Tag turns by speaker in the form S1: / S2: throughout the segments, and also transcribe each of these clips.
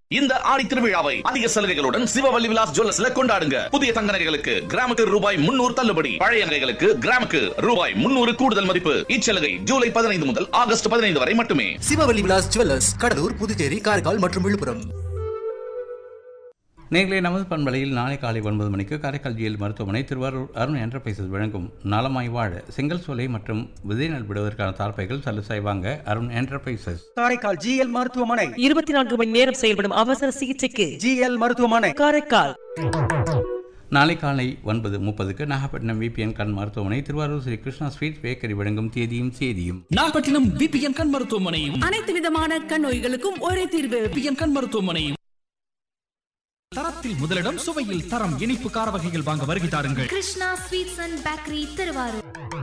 S1: இந்த ஆடி திருவிழாவை அதிக சலுகைகளுடன் சிவவல்லி விலாஸ் ஜுவல்லர்ஸ்ல கொண்டாடுங்க புதிய தங்க நகைகளுக்கு கிராமுக்கு ரூபாய் முன்னூறு தள்ளுபடி பழைய நகைகளுக்கு கிராமுக்கு ரூபாய் முன்னூறு கூடுதல் மதிப்பு இச்சலுகை ஜூலை பதினைந்து முதல் ஆகஸ்ட் பதினைந்து வரை மட்டுமே
S2: சிவவல்லி விலாஸ் ஜுவல்லர்ஸ் கடலூர் புதுச்சேரி காரைக்கால் மற்றும் விழுப்புரம்
S3: நேர்களே நமது பண்பலையில் நாளை காலை ஒன்பது மணிக்கு காரைக்கால் ஜிஎல் மருத்துவமனை திருவாரூர் அருண் என்டர்பிரைசஸ் வழங்கும் நலமாய் வாழ செங்கல் சோலை மற்றும் விதைநெல் விடுவதற்கான தார்ப்பைகள் சலுசை வாங்க அருண் என்டர்பிரைசஸ்
S4: காரைக்கால் ஜிஎல் மருத்துவமனை
S5: இருபத்தி நான்கு மணி நேரம் செயல்படும் அவசர சிகிச்சைக்கு
S4: ஜிஎல் மருத்துவமனை
S5: காரைக்கால்
S3: நாளை காலை ஒன்பது முப்பதுக்கு நாகப்பட்டினம் விபிஎன் கண் மருத்துவமனை திருவாரூர் ஸ்ரீ கிருஷ்ணா ஸ்வீட் பேக்கரி வழங்கும் தேதியும் சேதியும்
S6: நாகப்பட்டினம் பிபிஎன் கண் மருத்துவமனையும்
S7: அனைத்து விதமான கண் நோய்களுக்கும் ஒரே தீர்வு
S6: பிபிஎன் கண் மருத்துவமனையும் தரத்தில் முதலிடம் சுவையில் தரம் இனிப்பு கார வகைகள் வாங்க வருகை தாருங்கள்
S8: Krishna sweets and bakery Thiruvarur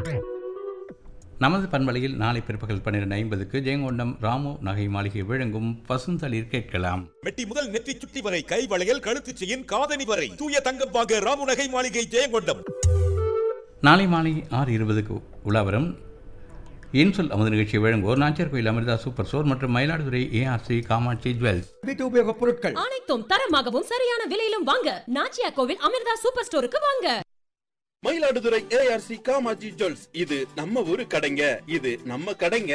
S3: நமது பண்பலையில் நாளை பிற்பகல் பன்னிரண்டு ஐம்பதுக்கு ஜெயங்கொண்டம் ராமு நகை மாளிகை வழங்கும் பசுந்தளிர் கேட்கலாம்
S9: மெட்டி முதல் நெற்றி சுட்டி வரை கை வளையல் கழுத்து செயின் காதணி வரை தூய தங்கம் வாங்க ராமுநகை மாளிகை ஜெயங்கொண்டம்
S3: நாளை மாலை ஆறு இருபதுக்கு உலாவரம் இன்சொல் அமுது நிகழ்ச்சி வழங்குவோர் நாச்சியார் கோயில் அமிர்தா சூப்பர் ஸ்டோர் மற்றும் மயிலாடுதுறை ஏஆர்சி காமாட்சி ஜுவல்ஸ்
S4: வீட்டு உபயோகப் பொருட்கள்
S10: அனைத்தும் தரமாகவும் சரியான விலையிலும் வாங்க நாச்சியா கோவில் அமிர்தா சூப்பர் ஸ்டோருக்கு வாங்க
S9: மயிலாடுதுறை ஏஆர்சி காமாஜி ஜுவல்ஸ் இது நம்ம ஊரு கடைங்க இது நம்ம கடைங்க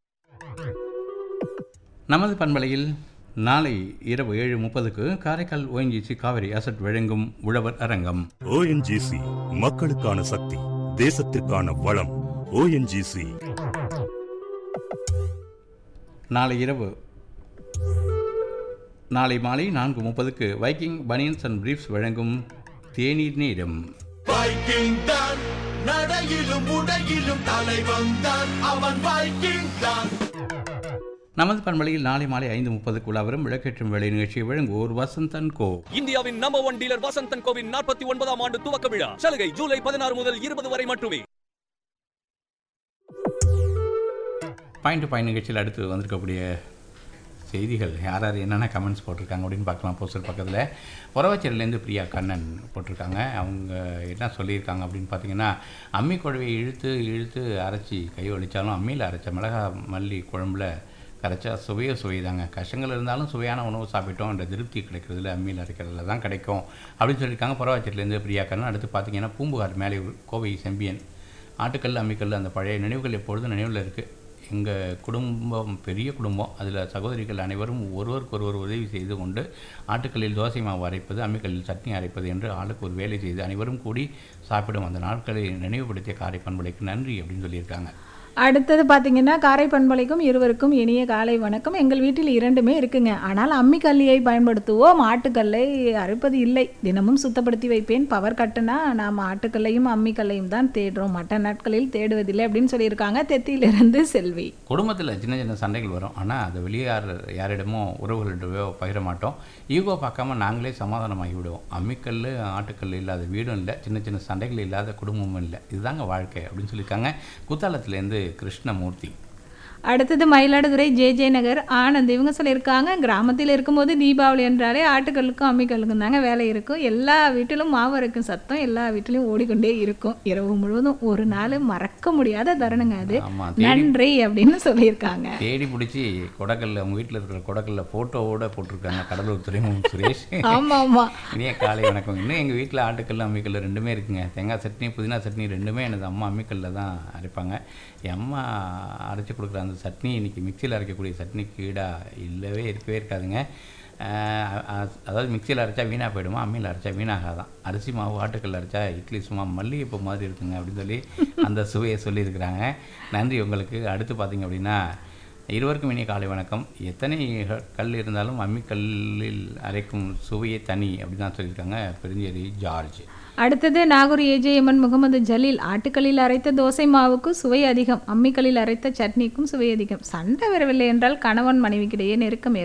S3: நமது பண்பலையில் நாளை இரவு ஏழு முப்பதுக்கு காரைக்கால் ஓஎன்ஜிசி காவிரி அசட் வழங்கும் உழவர் அரங்கம்
S11: ஓஎன்ஜிசி மக்களுக்கான சக்தி தேசத்திற்கான வளம் ஓஎன்ஜிசி
S3: நாளை இரவு நாளை மாலை நான்கு முப்பதுக்கு வைக்கிங் பனியன்ஸ் அண்ட் பிரீஃப்ஸ் வழங்கும் தேநீர் நேரம்
S9: வைக்கிங் தான் நடையிலும் உடையிலும் தலைவன் தான் அவன் வைக்கிங் தான்
S3: நமது பண்பலையில் நாளை மாலை ஐந்து முப்பதுக்கு உலாவரும் விளக்கேற்றும் வேலை நிகழ்ச்சியை வழங்குவோர் வசந்தன் கோ
S6: இந்தியாவின் நம்பர் ஒன் டீலர் வசந்தன் கோவின் நாற்பத்தி ஒன்பதாம் ஆண்டு துவக்க விழா சலுகை ஜூலை பதினாறு முதல் இருபது வரை மட்டுமே
S3: பாயிண்ட் டு பாயிண்ட் நிகழ்ச்சியில் அடுத்து வந்திருக்கக்கூடிய செய்திகள் யார் யார் என்னென்ன கமெண்ட்ஸ் போட்டிருக்காங்க அப்படின்னு பார்க்கலாம் போஸ்டர் பக்கத்தில் உறவச்சேரிலேருந்து பிரியா கண்ணன் போட்டிருக்காங்க அவங்க என்ன சொல்லியிருக்காங்க அப்படின்னு பார்த்தீங்கன்னா அம்மி குழவையை இழுத்து இழுத்து அரைச்சி கை ஒழிச்சாலும் அம்மியில் அரைச்ச மிளகா மல்லி குழம்புல கரைச்சா சுவையோ சுவைதாங்க கஷ்டங்கள் இருந்தாலும் சுவையான உணவு சாப்பிட்டோம் என்ற திருப்தி கிடைக்கிறதுல அம்மியில் அரைக்கிறதுல தான் கிடைக்கும் அப்படின்னு சொல்லியிருக்காங்க புறவாச்சேரிலேருந்து பிரியா கண்ணன் அடுத்து பார்த்தீங்கன்னா பூம்புகார் மேலே கோவை செம்பியன் ஆட்டுக்கல் அம்மிக்கல் அந்த பழைய நினைவுகள் எப்பொழுதும் நினைவில் இருக்குது எங்கள் குடும்பம் பெரிய குடும்பம் அதில் சகோதரிகள் அனைவரும் ஒருவருக்கு ஒருவர் உதவி செய்து கொண்டு ஆட்டுக்கல்லில் தோசை மாவு அரைப்பது அம்மிக்கல்லில் சட்னி அரைப்பது என்று ஆளுக்கு ஒரு வேலை செய்து அனைவரும் கூடி சாப்பிடும் அந்த நாட்களை நினைவுபடுத்திய காரை பண்புலைக்கு நன்றி அப்படின்னு சொல்லியிருக்காங்க
S12: அடுத்தது பார்த்தீங்கன்னா காரை பண்பலைக்கும் இருவருக்கும் இனிய காலை வணக்கம் எங்கள் வீட்டில் இரண்டுமே இருக்குங்க ஆனால் அம்மிக்கல்லியை பயன்படுத்துவோம் ஆட்டுக்கல்லை அரைப்பது இல்லை தினமும் சுத்தப்படுத்தி வைப்பேன் பவர் கட்டுனா நாம் ஆட்டுக்கல்லையும் அம்மிக்கல்லையும் தான் தேடுறோம் மற்ற நாட்களில் தேடுவதில்லை அப்படின்னு சொல்லியிருக்காங்க தெத்தியிலிருந்து செல்வி
S3: குடும்பத்தில் சின்ன சின்ன சண்டைகள் வரும் ஆனால் அதை வெளியே யார் யாரிடமோ உறவுகளிடவோ பகிர மாட்டோம் ஈகோ பார்க்காம நாங்களே சமாதானமாகி விடுவோம் அம்மிக்கல் ஆட்டுக்கல் இல்லாத வீடும் இல்லை சின்ன சின்ன சண்டைகள் இல்லாத குடும்பமும் இல்லை இதுதாங்க வாழ்க்கை அப்படின்னு சொல்லியிருக்காங்க குத்தாலத்துலேருந்து கிருஷ்ணமூர்த்தி
S12: அடுத்தது மயிலாடுதுறை ஜே ஜே நகர் ஆனந்த் இவங்க சொல்லியிருக்காங்க கிராமத்தில் இருக்கும்போது தீபாவளி என்றாலே ஆட்டுக்கல்லுக்கும் அம்மிக்கல்லுக்கும் தாங்க வேலை இருக்கும் எல்லா வீட்டிலும் மாவு இருக்கும் சத்தம் எல்லா வீட்டிலும் ஓடிக்கொண்டே இருக்கும் இரவு முழுவதும் ஒரு நாள் மறக்க முடியாத தருணங்க அது
S3: ஆமா, தேடி-
S12: நன்றி அப்படின்னு சொல்லியிருக்காங்க
S3: தேடி பிடிச்சி கொடக்கல்ல அவங்க வீட்டில் இருக்கிற கொடக்கல்ல ஃபோட்டோவோட போட்டிருக்காங்க கடலூர் துறைமுகம் சுரேஷ்
S12: ஆமா ஆமா
S3: இனிய காலை வணக்கம் இன்னும் எங்கள் வீட்டில் ஆட்டுக்கல் அம்மிக்கல் ரெண்டுமே இருக்குங்க தேங்காய் சட்னி புதினா சட்னி ரெண்டுமே எனது அம்மா அம்மிக்கல்ல தான் அரைப்பாங்க என் அம்மா அரைச்சி கொடுக்குற அந்த சட்னி இன்னைக்கு மிக்சியில் அரைக்கக்கூடிய சட்னிக்கு ஈடாக இல்லவே இருக்கவே இருக்காதுங்க அஹ் அ- அதாவது மிக்சியில் அரைச்சா வீணாக போயிடுமா அம்மியில் அரைச்சா வீணாகாதான் அரிசி மாவு ஆட்டுக்கல் அரைச்சா இட்லி சும்மா மல்லிகைப்பூ மாதிரி இருக்குங்க அப்படின்னு சொல்லி அந்த சுவையை சொல்லியிருக்கிறாங்க நன்றி உங்களுக்கு அடுத்து பார்த்தீங்க அப்படின்னா இருவருக்கும் இனிய காலை வணக்கம் எத்தனை க- கல் இருந்தாலும் அம்மிக்கல்லில் அரைக்கும் சுவையே தனி அப்படின்னு தான் சொல்லியிருக்காங்க பெருஞ்சேரி ஜார்ஜ்
S12: அடுத்தது நாகூர் ஏஜேஎம்என் முகமது ஜலீல் ஆட்டுக்கல்லில் அரைத்த தோசை மாவுக்கு சுவை அதிகம் அம்மிக்கல்லில் அரைத்த சட்னிக்கும் சுவை அதிகம் சண்டை வரவில்லை என்றால் கணவன் மனைவிக்கிடையே நெருக்கம்